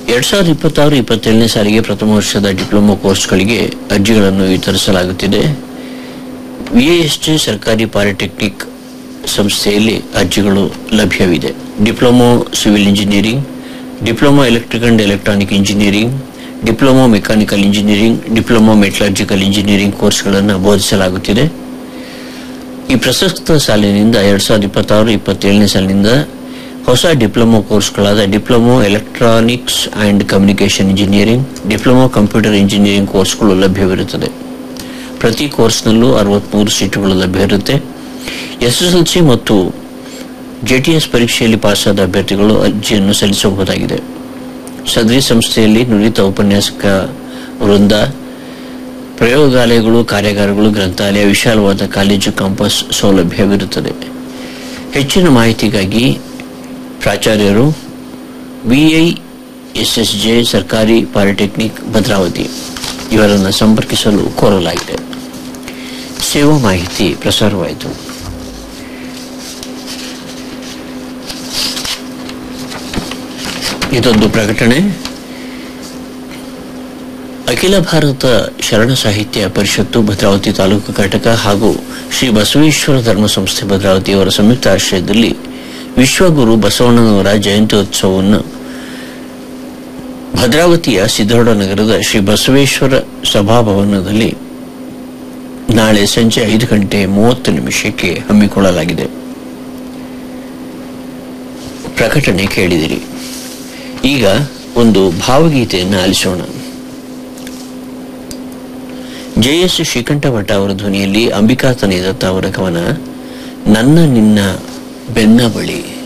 ಎರಡ್ ಸಾವಿರದ ಇಪ್ಪತ್ತಾರು ಇಪ್ಪತ್ತೇಳನೇ ಸಾಲಿಗೆ ಪ್ರಥಮ ವರ್ಷದ ಡಿಪ್ಲೊಮಾ ಕೋರ್ಸ್ಗಳಿಗೆ ಅರ್ಜಿಗಳನ್ನು ವಿತರಿಸಲಾಗುತ್ತಿದೆ ವಿಎಎಸ್ಟಿ ಸರ್ಕಾರಿ ಪಾಲಿಟೆಕ್ನಿಕ್ ಸಂಸ್ಥೆಯಲ್ಲಿ ಅರ್ಜಿಗಳು ಲಭ್ಯವಿದೆ diploma civil engineering diploma electric and electronic engineering diploma mechanical engineering diploma metallurgical engineering ಕೋರ್ಸ್ಗಳನ್ನು ಬೋಧಿಸಲಾಗುತ್ತಿದೆ ಈ ಪ್ರಸಕ್ತ ಸಾಲಿನಿಂದ ಎರಡ್ ಸಾವಿರದ ಇಪ್ಪತ್ತಾರು ಇಪ್ಪತ್ತೇಳನೇ ಸಾಲಿನಿಂದ ಹೊಸ ಡಿಪ್ಲೊಮಾ ಕೋರ್ಸ್ಗಳಾದ diploma electronics and communication engineering diploma computer engineering ಕೋರ್ಸ್ಗಳು ಲಭ್ಯವಿರುತ್ತದೆ ಪ್ರತಿ ಕೋರ್ಸ್ನಲ್ಲೂ ಅರವತ್ಮೂರು ಸೀಟುಗಳು ಲಭ್ಯವಿರುತ್ತೆ ಎಸ್ಎಸ್ಎಲ್ಸಿ ಮತ್ತು ಜೆಟಿಎಸ್ ಪರೀಕ್ಷೆಯಲ್ಲಿ ಪಾಸಾದ ಅಭ್ಯರ್ಥಿಗಳು ಅರ್ಜಿಯನ್ನು ಸಲ್ಲಿಸಬಹುದಾಗಿದೆ ಸದರಿ ಸಂಸ್ಥೆಯಲ್ಲಿ ನುರಿತ ಉಪನ್ಯಾಸಕ ವೃಂದ ಪ್ರಯೋಗಾಲಯಗಳು ಕಾರ್ಯಾಗಾರಗಳು ಗ್ರಂಥಾಲಯ ವಿಶಾಲವಾದ ಕಾಲೇಜು ಕ್ಯಾಂಪಸ್ ಸೌಲಭ್ಯವಿರುತ್ತದೆ ಹೆಚ್ಚಿನ ಮಾಹಿತಿಗಾಗಿ ಪ್ರಾಚಾರ್ಯರು ವಿಐ ಎಸ್ಎಸ್ಜೆ ಸರ್ಕಾರಿ ಪಾಲಿಟೆಕ್ನಿಕ್ ಭದ್ರಾವತಿ ಇವರನ್ನು ಸಂಪರ್ಕಿಸಲು ಕೋರಲಾಗಿದೆ ಸೇವಾ ಮಾಹಿತಿ ಪ್ರಸಾರವಾಯಿತು ಇದೊಂದು ಪ್ರಕಟಣೆ ಅಖಿಲ ಭಾರತ ಶರಣ ಸಾಹಿತ್ಯ ಪರಿಷತ್ತು ಭದ್ರಾವತಿ ತಾಲೂಕು ಘಟಕ ಹಾಗೂ ಶ್ರೀ ಬಸವೇಶ್ವರ ಧರ್ಮ ಸಂಸ್ಥೆ ಭದ್ರಾವತಿಯವರ ಸಂಯುಕ್ತ ಆಶ್ರಯದಲ್ಲಿ ವಿಶ್ವಗುರು ಬಸವಣ್ಣನವರ ಜಯಂತ್ಯೋತ್ಸವವನ್ನು ಭದ್ರಾವತಿಯ ಸಿದ್ದೋಡ ನಗರದ ಶ್ರೀ ಬಸವೇಶ್ವರ ಸಭಾಭವನದಲ್ಲಿ ನಾಳೆ ಸಂಜೆ ಐದು ಗಂಟೆ ಮೂವತ್ತು ನಿಮಿಷಕ್ಕೆ ಹಮ್ಮಿಕೊಳ್ಳಲಾಗಿದೆ ಪ್ರಕಟಣೆ ಕೇಳಿದಿರಿ ಈಗ ಒಂದು ಭಾವಗೀತೆಯನ್ನು ಆಲಿಸೋಣ ಜೆ ಎಸ್ ಶ್ರೀಕಂಠಭಟ್ಟ ಅವರ ಧ್ವನಿಯಲ್ಲಿ ಅಂಬಿಕಾ ತನೇದತ್ತ ಅವರ ಕವನ ನನ್ನ ನಿನ್ನ ಬೆನ್ನ ಬಳಿ